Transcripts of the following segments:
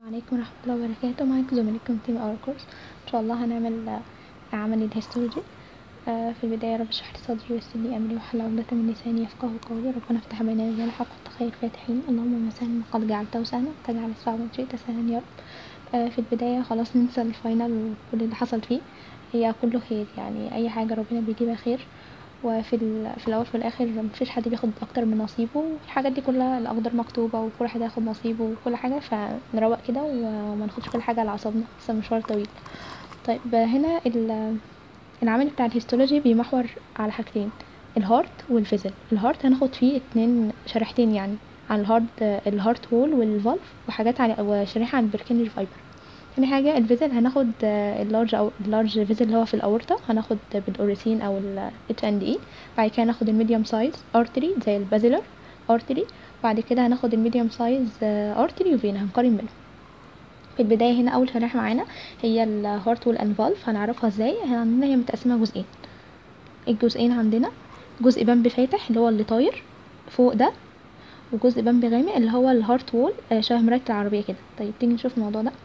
عليكم ورحمة الله وبركاته معاكم زميلتكم تيم اور كورس ان شاء الله هنعمل آه، عمل الهيستولوجي آه، في البداية رب اشرح لي صدري ويسر لي امري واحلل عقدة من لساني يفقهوا قولي ربنا افتح بين يدي الحق والخير فاتحين اللهم ما سهل قد جعلته سهلا تجعل الصعب ان شئت سهلا يا رب آه، في البداية خلاص ننسى الفاينل وكل اللي حصل فيه هي كله خير يعني اي حاجة ربنا بيجيبها خير وفي ال- في الاول وفي الاخر مفيش حد بياخد اكتر من نصيبه الحاجات دي كلها الاقدار مكتوبه وكل واحد هياخد نصيبه وكل حاجه فنروق كده وما ناخدش كل حاجه على اعصابنا لسه مشوار طويل طيب هنا ال- العمل بتاع الهيستولوجي بيمحور على حاجتين الهارت والفيزل الهارت هناخد فيه اتنين شريحتين يعني عن الهارت الهارت وول والفالف وحاجات عن وشريحه عن البركنجي فايبر تاني حاجة الفيزل هناخد آه، اللارج او اللارج فيزل اللي هو في الاورطة هناخد بالاوريثين او ال HNE بعد كده هناخد الميديوم سايز ارتري زي البازيلر ارتري بعد كده هناخد الميديوم سايز ارتري وفينا هنقارن بينهم في البداية هنا أول شريحة معانا هي الهارت والأنفالف هنعرفها ازاي عندنا هي متقسمة جزئين الجزئين عندنا جزء بامب فاتح اللي هو اللي طاير فوق ده وجزء بامب غامق اللي هو الهارت وول آه، شبه مراية العربية كده طيب تيجي نشوف الموضوع ده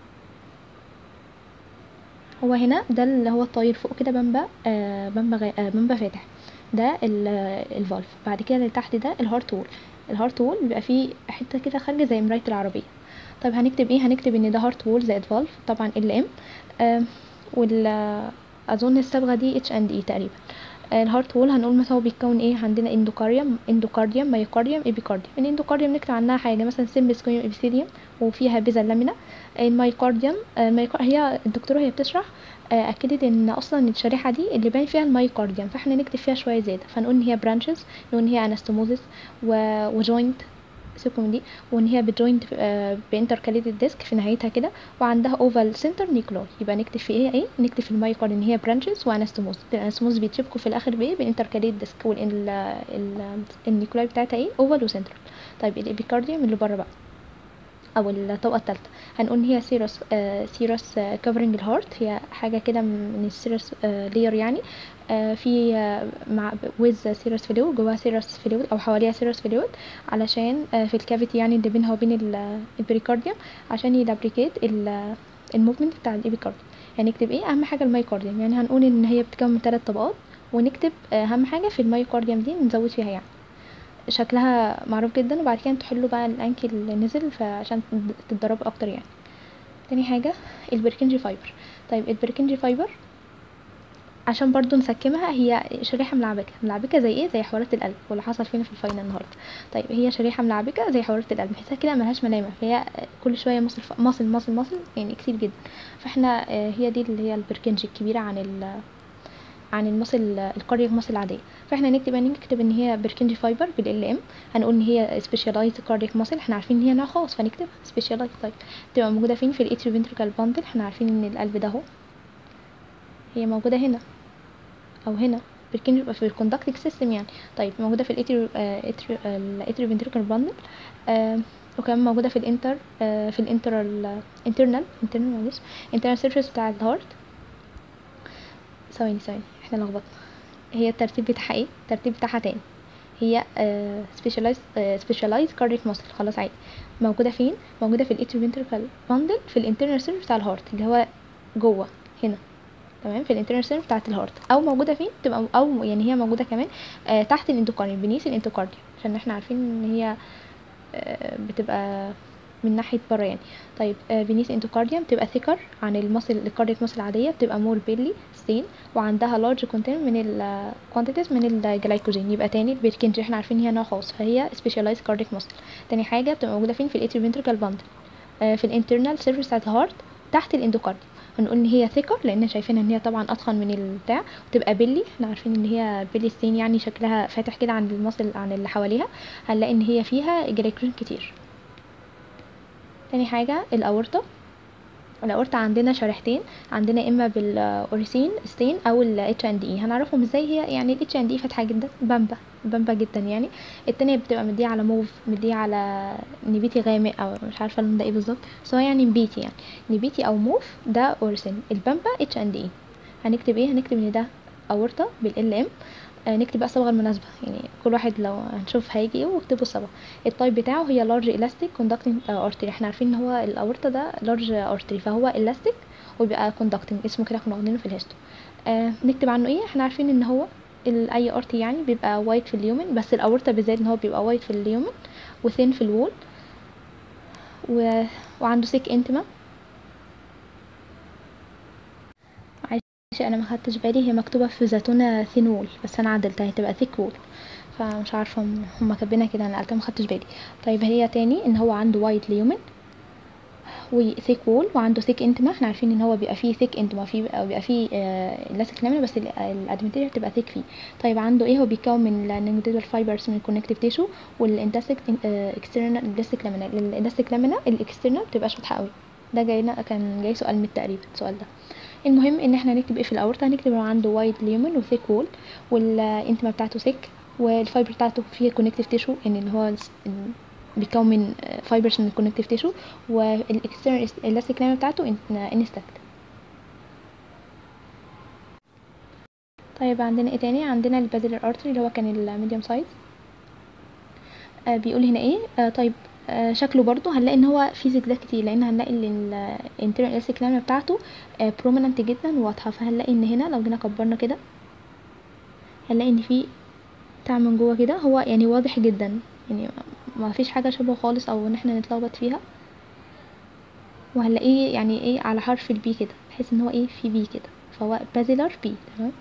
هو هنا ده اللي هو الطاير فوق كده بامبا آه بامبا غا... آه بامبا فاتح ده ال- آه، الفالف بعد كده اللي تحت ده الهارت وول الهارت وول بيبقى فيه حته كده خارجه زي مرايه العربيه طيب هنكتب ايه هنكتب ان ده هارت وول زائد فالف طبعا ال ام آه وال آه، اظن الصبغه دي اتش اند اي تقريبا آه، الهارت وول هنقول مثلا هو بيتكون ايه عندنا اندوكارديوم اندوكارديوم مايوكارديوم ايبيكارديوم الاندوكارديوم نكتب عنها حاجه مثلا سيمبل سكوير ابيثيليوم وفيها بيزا لامينا المايوكارديوم آه، المايوكار- هي الدكتوره هي بتشرح آه، اكدت ان اصلا الشريحه دي اللي باين فيها المايوكارديوم فاحنا نكتب فيها شويه زياده فنقول ان هي برانشز نقول ان هي انستوموزيس وجوينت سيبكم من دي وان هي بجوينت بانتركاليتد ديسك في نهايتها كده وعندها اوفال سنتر نيكلوي يبقى نكتب في ايه ايه نكتب في المايوكارد ان هي برانشز وانستوموز الانستوموز بيتشبكوا في الاخر بايه بانتركاليتد ديسك والنيكلوي بتاعتها ايه اوفال وسنتر طيب الابيكارديوم اللي بره بقى او الطبقه الثالثه هنقول ان هي سيروس آه سيروس كفرنج الهارت هي حاجه كده من السيروس آه لير يعني آه في آه مع ويز سيروس فلويد جواها سيروس فلويد او حواليها سيروس فلويد علشان آه في الكافيتي يعني اللي بينها وبين ال- البريكارديوم عشان يلابريكيت الموفمنت بتاع الابيكارديوم يعني نكتب ايه اهم حاجه المايكارديوم يعني هنقول ان هي بتتكون من ثلاث طبقات ونكتب آه، اهم حاجه في المايكارديوم دي نزود فيها يعني شكلها معروف جدا وبعد كده تحلوا بقى الانكل اللي نزل فعشان تتدربوا اكتر يعني تاني حاجة البركنجي فايبر طيب البركنجي فايبر عشان برضو نسكمها هي شريحة ملعبكة ملعبكة زي ايه زي حوارات القلب واللي حصل فينا في الفاينل النهاردة طيب هي شريحة ملعبكة زي حوارات القلب بحيثها كده ملهاش ملامح فهي كل شوية مصل مصل مصل مصل يعني كتير جدا فاحنا آه، هي دي اللي هي البركنجي الكبيرة عن ال عن المصل الكاردياك مصل العاديه فاحنا نكتب يعني نكتب ان هي بركنجي فايبر بالال ام هنقول ان هي سبيشاليزد كاردياك مصل احنا عارفين ان هي نوع خاص فنكتب سبيشاليزد طيب تبقى موجوده فين في الاتريوفنتريكال باندل احنا عارفين ان القلب ده اهو هي موجوده هنا او هنا بركنجي بيبقى في الكوندكتيك سيستم يعني طيب موجوده في الاتريو الاتريوفنتريكال باندل وكمان موجوده في الانتر آه، في الانترال انترنال انترنال معلش انترنال سيرفيس بتاع الهارت ثواني ثواني احنا لخبطنا هي الترتيب بتاعها ايه الترتيب بتاعها تاني هي سبيشالايز سبيشالايز كارديك ماسل خلاص عادي موجوده فين موجوده في الاتريوفنتريكال باندل في الانترنال سيرفيس بتاع الهارت اللي هو جوه هنا تمام في الانترنال سيرفيس بتاعه الهارت او موجوده فين تبقى او يعني هي موجوده كمان آه تحت الاندوكارديوم بنيس الاندوكارديوم عشان احنا عارفين ان هي آه بتبقى من ناحيه بره يعني طيب آه بنيس اندوكارديوم بتبقى ثيكر عن المصل الكاردياك مصل العاديه بتبقى مور بيلي ستين وعندها لارج كونتين من ال quantities من الجلايكوجين يبقى تاني البيركنجي احنا عارفين هي نوع خاص فهي سبيشالايز كاردياك مصل تاني حاجه بتبقى موجوده فين في الاتريوفنتريكال باندل آه في الانترنال سيرفيس بتاعت الهارت تحت الاندوكارديوم هنقول ان هي ثيكر لان شايفين ان هي طبعا اتخن من البتاع وتبقى بيلي احنا عارفين ان هي بيلي ستين يعني شكلها فاتح كده عن المصل عن اللي حواليها هنلاقي ان هي فيها جلايكوجين كتير تاني حاجة الأورطة الأورطة عندنا شريحتين عندنا إما بالأوريسين ستين أو ال اتش اند اي هنعرفهم ازاي هي يعني ال اتش اند اي فاتحة جدا بامبا بامبا جدا يعني التانية بتبقى مدية على موف مدية على نبيتي غامق أو مش عارفة اللون ده ايه بالظبط بس هو يعني نبيتي يعني نبيتي أو موف ده أوريسين البامبا اتش اند اي هنكتب ايه هنكتب ان ده أورطة بالال ام آه نكتب بقى الصبغه المناسبه يعني كل واحد لو هنشوف هيجي ايه واكتبوا الصبغه التايب بتاعه هي لارج الاستيك كوندكتنج ارتري احنا عارفين ان هو الاورطه ده لارج ارتري فهو الاستيك وبيبقى كوندكتنج اسمه كده كنا واخدينه في الهيستو آه نكتب عنه ايه احنا عارفين ان هو ال- اي ارتي يعني بيبقى وايت في اليومن بس الاورطه بالذات ان هو بيبقى وايت في اليومن وثين في الوول و... وعنده سيك انتما معلش انا ما خدتش بالي هي مكتوبه في زيتونه ثين وول بس انا عدلتها هي تبقى ثيك وول فمش عارفه هم- هم كاتبينها كده انا قلتها ما خدتش بالي طيب هي تاني ان هو عنده وايت ليومن وثيك وول وعنده ثيك انتما احنا عارفين ان هو بيبقى فيه ثيك انتما فيه بيبقى فيه لاسك لامينا بس الادمنتيريا بتبقى ثيك فيه طيب عنده ايه هو بيتكون من النيجاتيف فايبرز من الكونكتيف تيشو والاندستيك اكسترنال الاندستيك لامينا الاندستيك لامينا الاكسترنال بتبقاش واضحه قوي ده جاينا كان جاي سؤال من تقريبا السؤال ده المهم ان احنا هنكتب ايه في الاورطه هنكتب انه عنده وايت ليومن وثيك وول والانتما بتاعته ثيك والفايبر بتاعته فيها كونكتيف تيشو يعني اللي هو الس- ال- بيتكون من فايبرز من الكونكتيف تيشو والاكسترنال الاستيك لامينا بتاعته انستكت طيب عندنا ايه تاني عندنا البازلر ارتري اللي هو كان الميديوم سايز آه بيقول هنا ايه آه طيب آه شكله برضو هنلاقي ان هو فيه زجزاج كتير لان هنلاقي ان الانترنال الاستيك لامينا بتاعته آه بروميننت جدا وواضحه فهنلاقي ان هنا لو جينا كبرنا كده هنلاقي ان في بتاع من جوه كده هو يعني واضح جدا يعني ما فيش حاجه شبهه خالص او ان احنا نتلخبط فيها وهنلاقيه يعني ايه على حرف البي كده بحيث ان هو ايه في بي كده فهو بازلر بي تمام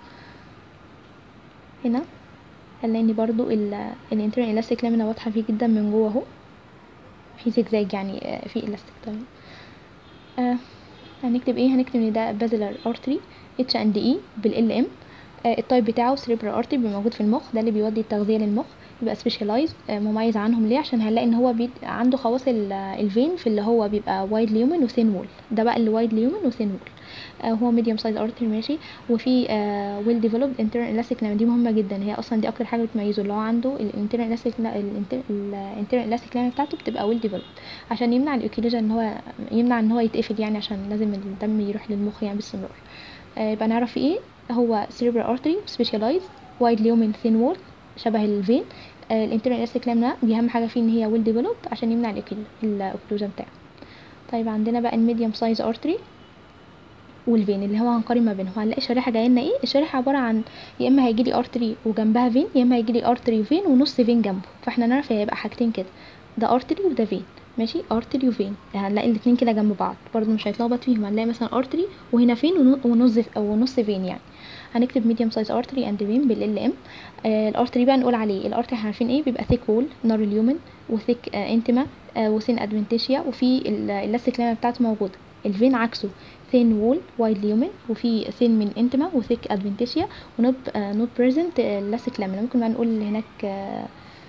هنا هنلاقي ان برضو الانترنال الاستيك لامينا واضحه فيه جدا من جوه اهو في زجزاج يعني آه، في الاستيك تمام آه هنكتب ايه هنكتب ان ده بازلر ارتري اتش اند اي بالال ام التايب بتاعه سريبرال ارتري بيبقى موجود في المخ ده اللي بيودي التغذيه للمخ يبقى سبيشالايز مميز عنهم ليه عشان هنلاقي ان هو بيد... عنده خواص ال- الفين في اللي هو بيبقى وايد ليومن وثين وول ده بقى اللي وايد ليومن وثين وول آه هو ميديوم سايز ارتري ماشي وفي ويل ديفلوبد انترنال الاستيك دي مهمه جدا هي اصلا دي اكتر حاجه بتميزه اللي هو عنده الانترنال الاستيك الانترنال الاستيك بتاعته بتبقى ويل ديفلوبد عشان يمنع الاوكيلوجن ان هو يمنع ان هو يتقفل يعني عشان لازم الدم يروح للمخ يعني باستمرار آه يبقى نعرف ايه هو cerebral artery specialized wide lumen thin wall شبه الفين الانترنال الاستيك لامنا دي اهم حاجه فيه ان هي ويل ديفلوبد عشان يمنع الاوكلوجن بتاعه طيب عندنا بقى الميديوم سايز ارتري والفين اللي هو هنقارن ما بينهم هنلاقي الشريحه جايه لنا ايه الشريحه عباره عن يا اما هيجي لي ارتري وجنبها فين يا اما هيجي لي ارتري وفين ونص فين جنبه فاحنا نعرف هيبقى حاجتين كده ده ارتري وده فين ماشي ارتري وفين هنلاقي الاتنين كده جنب بعض برضو مش هيتلخبط فيهم هنلاقي مثلا ارتري وهنا فين ونو- ونص او نص فين يعني هنكتب ميديوم سايز ارتري اند فين بالال ام الارتري بقى نقول عليه الارتري احنا عارفين ايه بيبقى ثيك وول نار اليومن وثيك انتما وثين ادفنتيشيا وفي الاستيك لامينا بتاعته موجوده الفين عكسه ثين وول وايد ليومن وفي ثين من انتما وثيك ادفنتيشيا ونوت نوت بريزنت الاستيك لامينا ممكن بقى نقول هناك آه،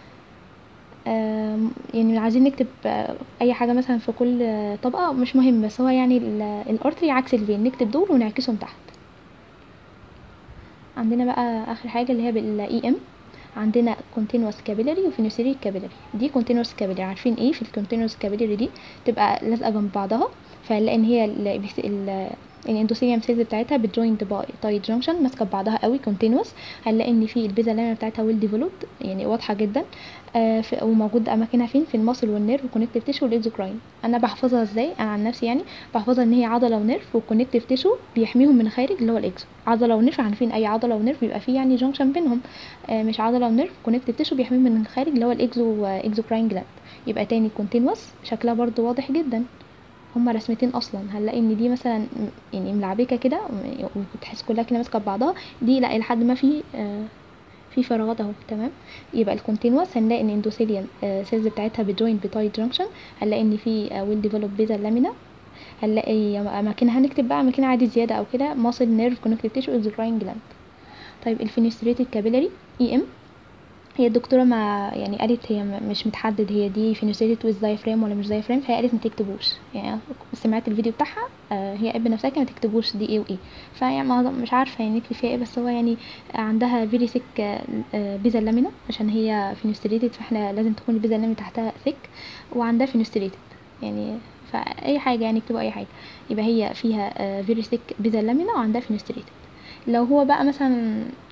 آم، يعني عايزين نكتب آه، اي حاجه مثلا في كل آه، طبقه مش مهم بس هو يعني ال- الارتري عكس الفين نكتب دول ونعكسهم تحت عندنا بقى اخر حاجه اللي هي بالاي ام عندنا continuous capillary وفينوسيري capillary دي continuous capillary عارفين ايه في الكونتينوس capillary دي تبقى لازقه جنب بعضها فنلاقي ان هي ال- بيس- ال- الاندوثيليوم سيلز بتاعتها بتجوينت باي تايت جانكشن ماسكه ببعضها قوي continuous هنلاقي ان في البيزا لامينا بتاعتها ويل ديفلوبد يعني واضحه جدا آه في وموجود اماكنها فين في الماسل والنيرف والكونكتيف تيشو والاكزوكراين انا بحفظها ازاي انا عن نفسي يعني بحفظها ان هي عضله ونيرف والكونكتيف تيشو بيحميهم من الخارج اللي هو الاكزو عضله ونيرف عارفين اي عضله ونيرف بيبقى فيه يعني جانكشن بينهم آه مش عضله ونيرف كونكتيف تيشو بيحميهم من الخارج اللي هو الاكزو اكزوكراين جلاند يبقى تاني كونتينوس شكلها برضو واضح جدا هما رسمتين اصلا هنلاقي ان دي مثلا م- يعني ملعبكه كده م- وتحس كلها كده ماسكه ببعضها دي لا لحد ما في آه في فراغات اهو تمام يبقى الكونتينوس هنلاقي ان اندوثيليان سيلز بتاعتها بجوين بتايت جانكشن هنلاقي ان في ويل ديفلوب بيزا لامينا هنلاقي اماكنها هنكتب بقى اماكنها عادي زياده او كده ماسل نيرف كونكتيف تيشو اكزوكراين جلاند طيب الفينستريتد كابيلاري اي ام هي الدكتورة ما يعني قالت هي م- مش متحدد هي دي فينوسيتد ويز دايفرام ولا مش دايفرام فهي قالت ما تكتبوش يعني سمعت الفيديو بتاعها آه، هي قالت بنفسها كده ما تكتبوش دي ايه وايه فيعني ما مش عارفة يعني نكتب فيها ايه بس هو يعني عندها فيري سيك بيزا لامينا عشان هي فينوستريتد فاحنا لازم تكون البيزا لامينا تحتها ثيك وعندها فينوستريتد يعني فاي حاجة يعني اكتبوا اي حاجة يبقى هي فيها فيري سيك بيزا لامينا وعندها فينوستريتد لو هو بقى مثلا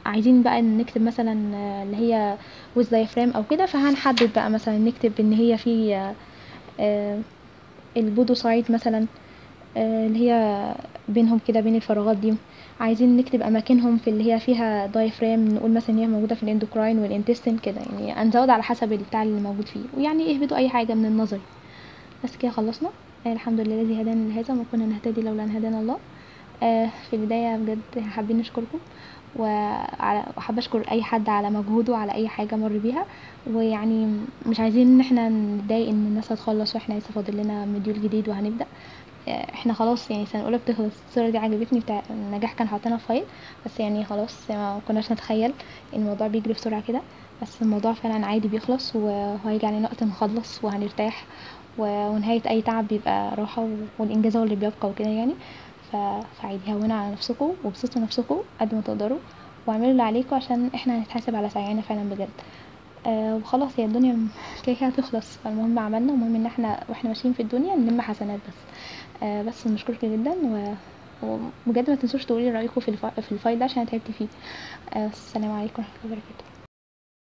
عايزين بقى نكتب مثلا آه، اللي هي with diaphragm او كده فهنحدد بقى مثلا نكتب ان هي في آه، آه، البودوسايت مثلا آه، اللي هي بينهم كده بين الفراغات دي عايزين نكتب اماكنهم في اللي هي فيها دايفرام نقول مثلا ان هي موجوده في الاندوكراين والانتستين كده يعني هنزود على حسب البتاع اللي موجود فيه ويعني اهبطوا اي حاجه من النظري بس كده خلصنا آه، الحمد لله الذي هدانا لهذا وما كنا نهتدي لولا ان هدانا الله آه، في البدايه بجد حابين نشكركم وعلى وحابه اشكر اي حد على مجهوده على اي حاجه مر بيها ويعني مش عايزين ان احنا نتضايق ان الناس هتخلص واحنا لسه فاضل لنا مديول جديد وهنبدا آه، احنا خلاص يعني سنه اولى بتخلص الصوره دي عجبتني بتاع النجاح كان حاطينها في فايل بس يعني خلاص ما كناش نتخيل ان الموضوع بيجري بسرعه كده بس الموضوع فعلا عادي بيخلص وهيجي علينا وقت نخلص وهنرتاح و- ونهايه اي تعب بيبقى راحه والانجاز هو اللي بيبقى وكده يعني ف- فعادي هونوا على نفسكم وبسطوا نفسكم قد ما تقدروا واعملوا اللي عليكم عشان احنا هنتحاسب على سعينا فعلا بجد آه وخلاص هي الدنيا م- كده كده هتخلص فالمهم عملنا المهم ان احنا واحنا ماشيين في الدنيا نلم حسنات بس آه بس بنشكركم جدا و وبجد ما تنسوش تقولي رايكم في الف... في الفايل ده عشان أنا تعبت فيه آه السلام عليكم ورحمه الله وبركاته